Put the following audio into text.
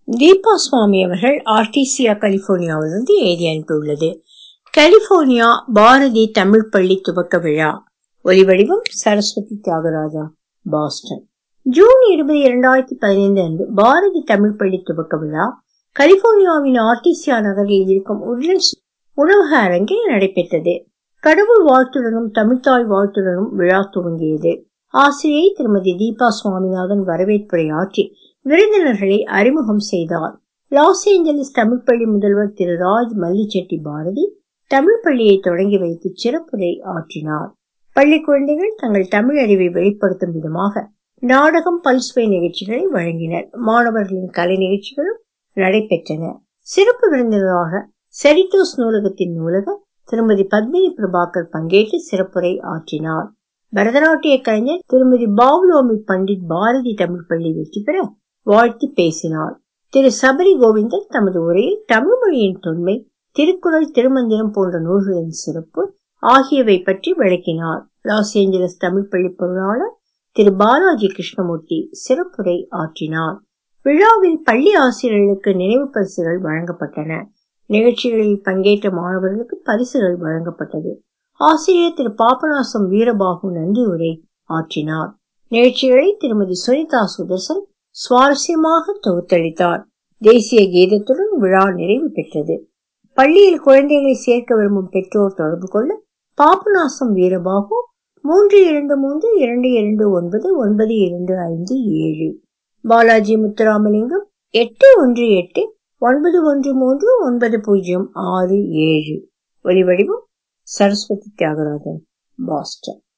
தீபா சுவாமி அவர்கள் ஆர்டிசியா கலிபோர்னியாவிலிருந்து எழுதி அனுப்பியுள்ளது கலிபோர்னியா பாரதி தமிழ் பள்ளி துவக்க விழா ஒலிவடிவம் சரஸ்வதி தியாகராஜா பாஸ்டன் ஜூன் இருபது இரண்டாயிரத்தி பதினைந்து அன்று பாரதி தமிழ் பள்ளி துவக்க விழா கலிபோர்னியாவின் ஆர்டிசியா நகரில் இருக்கும் உட்லண்ட்ஸ் உணவக அரங்கில் நடைபெற்றது கடவுள் வாழ்த்துடனும் தமிழ்தாய் வாழ்த்துடனும் விழா துவங்கியது ஆசிரியை திருமதி தீபா சுவாமிநாதன் வரவேற்புரை ஆற்றி விருந்தினர்களை அறிமுகம் செய்தார் லாஸ் ஏஞ்சலிஸ் தமிழ் பள்ளி முதல்வர் திரு ராஜ் மல்லிச்செட்டி பாரதி தமிழ் பள்ளியை தொடங்கி வைத்து சிறப்புரை ஆற்றினார் பள்ளி குழந்தைகள் தங்கள் தமிழ் அறிவை வெளிப்படுத்தும் விதமாக நாடகம் பல்சுவை நிகழ்ச்சிகளை வழங்கினர் மாணவர்களின் கலை நிகழ்ச்சிகளும் நடைபெற்றன சிறப்பு விருந்தினராக செரிட்டோஸ் நூலகத்தின் நூலகர் திருமதி பத்மினி பிரபாகர் பங்கேற்று சிறப்புரை ஆற்றினார் பரதநாட்டிய கலைஞர் திருமதி பாவ்லோமி பண்டிட் பாரதி தமிழ் பள்ளி வெற்றி பெற வாழ்த்து பேசினார் திரு சபரி கோவிந்தன் தமது உரையில் தமிழ் மொழியின் தொன்மை திருக்குறள் திருமந்திரம் போன்ற நூல்களின் சிறப்பு ஆகியவை பற்றி விளக்கினார் லாஸ் ஏஞ்சலஸ் தமிழ் பள்ளி பொருளாளர் திரு பாலாஜி கிருஷ்ணமூர்த்தி சிறப்புரை ஆற்றினார் விழாவில் பள்ளி ஆசிரியர்களுக்கு நினைவு பரிசுகள் வழங்கப்பட்டன நிகழ்ச்சிகளில் பங்கேற்ற மாணவர்களுக்கு பரிசுகள் வழங்கப்பட்டது ஆசிரியர் திரு பாபநாசம் வீரபாகு நன்றி உரை ஆற்றினார் நிகழ்ச்சிகளை திருமதி சுனிதா சுதர்சன் சுவாரஸ்யமாக தொகுத்தளித்தார் தேசிய கீதத்துடன் விழா நிறைவு பெற்றது பள்ளியில் குழந்தைகளை சேர்க்க விரும்பும் பெற்றோர் தொடர்பு கொள்ள பாபநாசம் வீரபாகு மூன்று இரண்டு மூன்று இரண்டு இரண்டு ஒன்பது ஒன்பது இரண்டு ஐந்து ஏழு பாலாஜி முத்துராமலிங்கம் எட்டு ஒன்று எட்டு ஒன்பது ஒன்று மூன்று ஒன்பது பூஜ்ஜியம் ஆறு ஏழு ஒலிவடிவம் சரஸ்வதி தியாகராஜன் பாஸ்டன்